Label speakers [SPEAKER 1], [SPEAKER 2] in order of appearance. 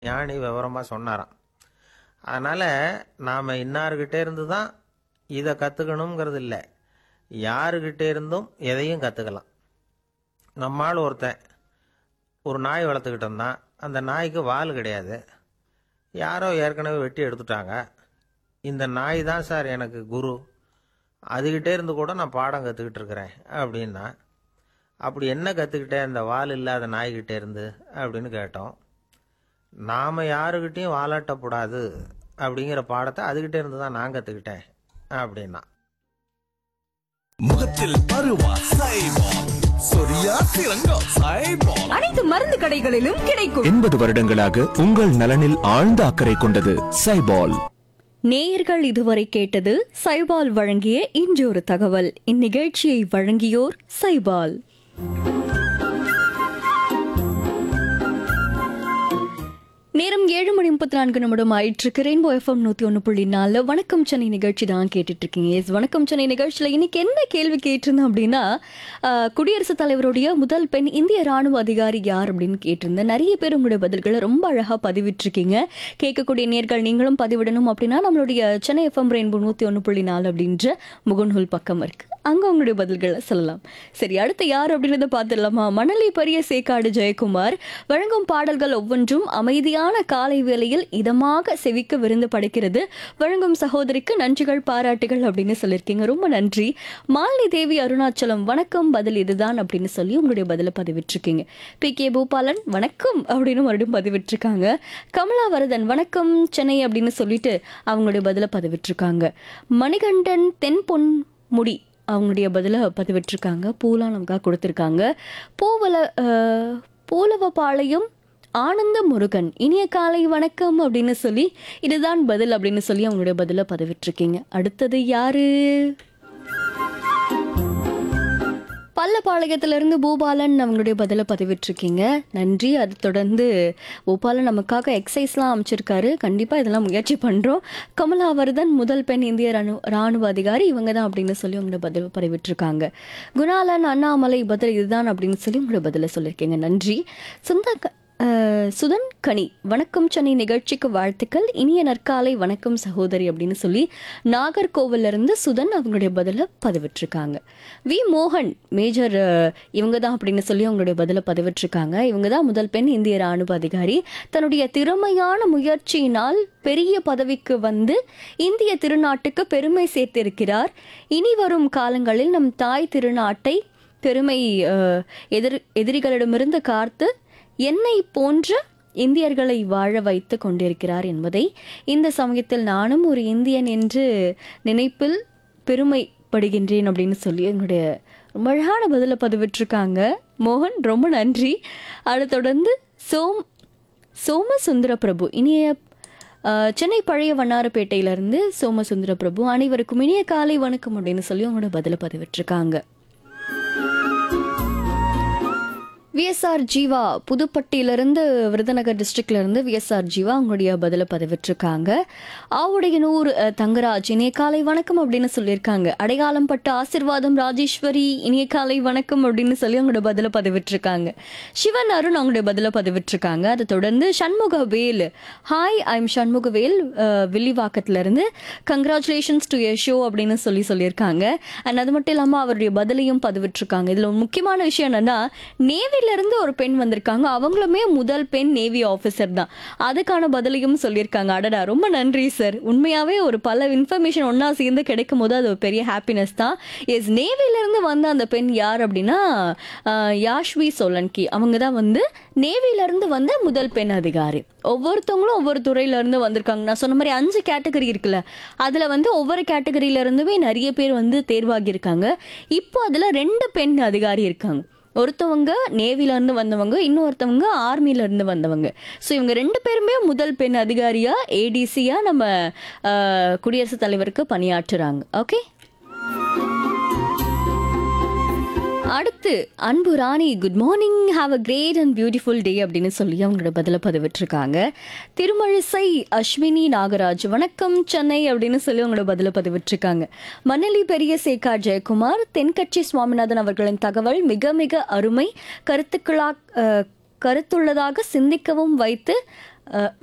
[SPEAKER 1] ஞானி விவரமாக சொன்னாராம் அதனால் நாம் இன்னார்கிட்ட இருந்து தான் இதை கற்றுக்கணுங்கிறது இல்லை யாருக்கிட்டே இருந்தும் எதையும் கற்றுக்கலாம் நம்மால் ஒருத்தன் ஒரு நாய் வளர்த்துக்கிட்டு இருந்தான் அந்த நாய்க்கு வால் கிடையாது யாரோ ஏற்கனவே வெட்டி எடுத்துட்டாங்க இந்த நாய் தான் சார் எனக்கு குரு அதுகிட்டே இருந்து கூட நான் பாடம் கற்றுக்கிட்டு இருக்கிறேன் அப்படின்னா அப்படி என்ன கற்றுக்கிட்டேன் இந்த வால் இல்லாத நாய்கிட்டே இருந்து அப்படின்னு கேட்டோம் நாம் யாருக்கிட்டேயும் வாலாட்டக்கூடாது அப்படிங்கிற பாடத்தை அதுகிட்டே இருந்து தான் நான் கற்றுக்கிட்டேன் அப்படின்னா
[SPEAKER 2] முகத்தில் பருவா சைபால் சொரியா சிறங்கா சைபால்
[SPEAKER 3] அனைத்து மருந்து கடைகளிலும் கிடைக்கும்
[SPEAKER 4] எண்பது வருடங்களாக உங்கள் நலனில் ஆழ்ந்த அக்கறை கொண்டது சைபால்
[SPEAKER 5] நேயர்கள் இதுவரை கேட்டது சைபால் வழங்கிய இன்றொரு தகவல் இந்நிகழ்ச்சியை வழங்கியோர் சைபால் நேரம் ஏழு மணி முப்பத்தி நான்கு நிமிடம் ஆயிட்டு ரெயின்போ எஃப்எம் நூத்தி ஒன்று புள்ளி நாலு வணக்கம் சென்னை நிகழ்ச்சி தான் கேட்டுட்டு இருக்கீங்க எஸ் வணக்கம் சென்னை நிகழ்ச்சியில் இன்னைக்கு என்ன கேள்வி கேட்டிருந்தேன் அப்படின்னா ஆஹ், குடியரசுத் தலைவருடைய முதல் பெண் இந்திய ராணுவ அதிகாரி யார் அப்படின்னு கேட்டிருந்தேன் நிறைய பேர் உங்களுடைய பதில்களை ரொம்ப அழகா பதிவிட்டிருக்கீங்க கேட்கக்கூடிய நேர்கள் நீங்களும் பதிவிடணும் அப்படின்னா நம்மளுடைய சென்னை எஃப்எம் ரெயின்போ நூத்தி ஒன்று புள்ளி நாலு அப்படின்ற முகநூல் பக்கம் இருக்கு அங்க உங்களுடைய பதில்களை சொல்லலாம் சரி அடுத்து யார் அப்படின்றத பார்த்துடலாமா மணலி பெரிய சேக்காடு ஜெயக்குமார் வழங்கும் பாடல்கள் ஒவ்வொன்றும் அமைதியான காலை வேளையில் இதமாக செவிக்க விருந்து படைக்கிறது வழங்கும் சகோதரிக்கு நன்றிகள் பாராட்டுகள் அப்படின்னு சொல்லியிருக்கீங்க ரொம்ப நன்றி மாலினி தேவி அருணாச்சலம் வணக்கம் பதில் இதுதான் அப்படின்னு சொல்லி உங்களுடைய பதிலை பதிவிட்டிருக்கீங்க பி கே பூபாலன் வணக்கம் அப்படின்னு மறுபடியும் பதிவிட்டிருக்காங்க கமலா வரதன் வணக்கம் சென்னை அப்படின்னு சொல்லிட்டு அவங்களுடைய பதிலை பதிவிட்டிருக்காங்க மணிகண்டன் தென்பொன் முடி அவங்களுடைய பதிலை பதிவிட்டிருக்காங்க பூலாம் நமக்காக கொடுத்துருக்காங்க பூவல அஹ், பூலவபாளையம் ஆனந்த முருகன் இனிய காலை வணக்கம் அப்படின்னு சொல்லி இதுதான் பதில் அப்படின்னு சொல்லி அவங்களுடைய பதிலை பதிவிட்டிருக்கீங்க அடுத்தது யாரு பல்லப்பாளையத்திலிருந்து பூபாலன் அவங்களுடைய பதிலை பதிவிட்டிருக்கீங்க நன்றி அது தொடர்ந்து பூபாலன் நமக்காக எக்ஸசைஸ்லாம் அமைச்சிருக்காரு கண்டிப்பாக இதெல்லாம் முயற்சி பண்ணுறோம் கமலாவர்தன் முதல் பெண் இந்திய ராணு ராணுவ அதிகாரி இவங்க தான் அப்படின்னு சொல்லி உங்களோட பதில் பதிவிட்டிருக்காங்க குணாலன் அண்ணாமலை பதில் இதுதான் அப்படின்னு சொல்லி உங்களோட பதிலை சொல்லியிருக்கீங்க நன்றி சொந்த அஹ், சுதன் கனி வணக்கம் சென்னை நிகழ்ச்சிக்கு வாழ்த்துக்கள் இனிய நற்காலை வணக்கம் சகோதரி அப்படின்னு சொல்லி நாகர்கோவில்ல இருந்து சுதன் அவங்களுடைய பதிலை பதிவிட்டிருக்காங்க வி மோகன் மேஜர் அஹ், இவங்க தான் அப்படின்னு சொல்லி அவங்களுடைய பதிலை பதிவிட்டிருக்காங்க இவங்க தான் முதல் பெண் இந்திய ராணுவ அதிகாரி தன்னுடைய திறமையான முயற்சியினால் பெரிய பதவிக்கு வந்து இந்திய திருநாட்டுக்கு பெருமை சேர்த்திருக்கிறார் இனி வரும் காலங்களில் நம் தாய் திருநாட்டை பெருமை அஹ், எதிர் எதிரிகளிடமிருந்து காத்து என்னை போன்ற இந்தியர்களை வாழ வைத்து கொண்டிருக்கிறார் என்பதை இந்த சமயத்தில் நானும் ஒரு இந்தியன் என்று நினைப்பில் பெருமைப்படுகின்றேன் அப்படின்னு சொல்லி என்னுடைய ரொம்ப அழகான பதிலை பதிவிட்டிருக்காங்க மோகன் ரொம்ப நன்றி அதை தொடர்ந்து சோம் சோமசுந்தர பிரபு இனிய அஹ், சென்னை பழைய வண்ணாரப்பேட்டையிலிருந்து சோமசுந்தர பிரபு அனைவருக்கும் இனிய காலை வணக்கம் அப்படின்னு சொல்லி அவங்களோட பதிலை பதிவிட்டிருக்காங்க விஎஸ்ஆர் ஜீவா புதுப்பட்டியிலிருந்து விருதுநகர் டிஸ்ட்ரிக்ட்ல இருந்து விஎஸ்ஆர் ஜீவா அவங்களுடைய பதிலை பதிவிட்டிருக்காங்க ஆவுடையனூர் அஹ், தங்கராஜ் இனிய காலை வணக்கம் அப்படின்னு சொல்லியிருக்காங்க அடையாளம் பட்ட ஆசிர்வாதம் ராஜேஸ்வரி இனிய காலை வணக்கம் அப்படின்னு சொல்லி அவங்களோட பதிலை பதிவிட்டிருக்காங்க சிவன் அருண் அவங்களுடைய பதிலை பதிவிட்டிருக்காங்க அதை தொடர்ந்து Shanmugavel hi I'm Shanmugavel ah, வில்லிவாக்கத்துல இருந்து கங்க்ராச்சுலேஷன்ஸ் டு எ ஷோ அப்படின்னு சொல்லி சொல்லியிருக்காங்க அண்ட் அது மட்டும் இல்லாமல் அவருடைய பதிலையும் பதிவிட்டிருக்காங்க இதில் ஒரு முக்கியமான விஷயம் என்னன்னா நேவில இருந்து ஒரு பெண் வந்திருக்காங்க அவங்களுமே முதல் பெண் நேவி ஆஃபீஸர் தான் அதுக்கான பதிலையும் சொல்லியிருக்காங்க அடடா ரொம்ப நன்றி சார் உண்மையாவே ஒரு பல இன்ஃபர்மேஷன் ஒன்றா சேர்ந்து கிடைக்கும் போது அது ஒரு பெரிய ஹாப்பினஸ் தான் எஸ் நேவில இருந்து வந்த அந்த பெண் யார் அப்படின்னா ஆஹ், யாஷ்வி சோலன்கி அவங்க தான் வந்து நேவில இருந்து வந்த முதல் பெண் அதிகாரி ஒவ்வொருத்தவங்களும் ஒவ்வொரு துறையில இருந்து வந்திருக்காங்க நான் சொன்ன மாதிரி அஞ்சு கேட்டகரி இருக்குல்ல அதுல வந்து ஒவ்வொரு கேட்டகரியில இருந்துமே நிறைய பேர் வந்து தேர்வாகி இருக்காங்க இப்போ அதுல ரெண்டு பெண் அதிகாரி இருக்காங்க ஒருத்தவங்க நேவில இருந்து வந்தவங்க இன்னொருத்தவங்க ஆர்மில இருந்து வந்தவங்க ஸோ இவங்க ரெண்டு பேருமே முதல் பெண் அதிகாரியா ஏடிசியா நம்ம ஆஹ், குடியரசுத் தலைவருக்கு பணியாற்றுறாங்க ஓகே அடுத்து Anbu Rani good morning have a great and beautiful day அப்படின்னு சொல்லி அவங்களோட பதில பதிவிட்டிருக்காங்க திருமழிசை அஸ்வினி நாகராஜ் வணக்கம் சென்னை அப்படின்னு சொல்லி அவங்களோட பதில பதிவிட்டிருக்காங்க மணலி பெரிய சேகா ஜெயக்குமார் தென்கட்சி சுவாமிநாதன் அவர்களின் தகவல் மிக மிக அருமை கருத்துக்களா அஹ், கருத்துள்ளதாக சிந்திக்கவும் வைத்து அஹ்,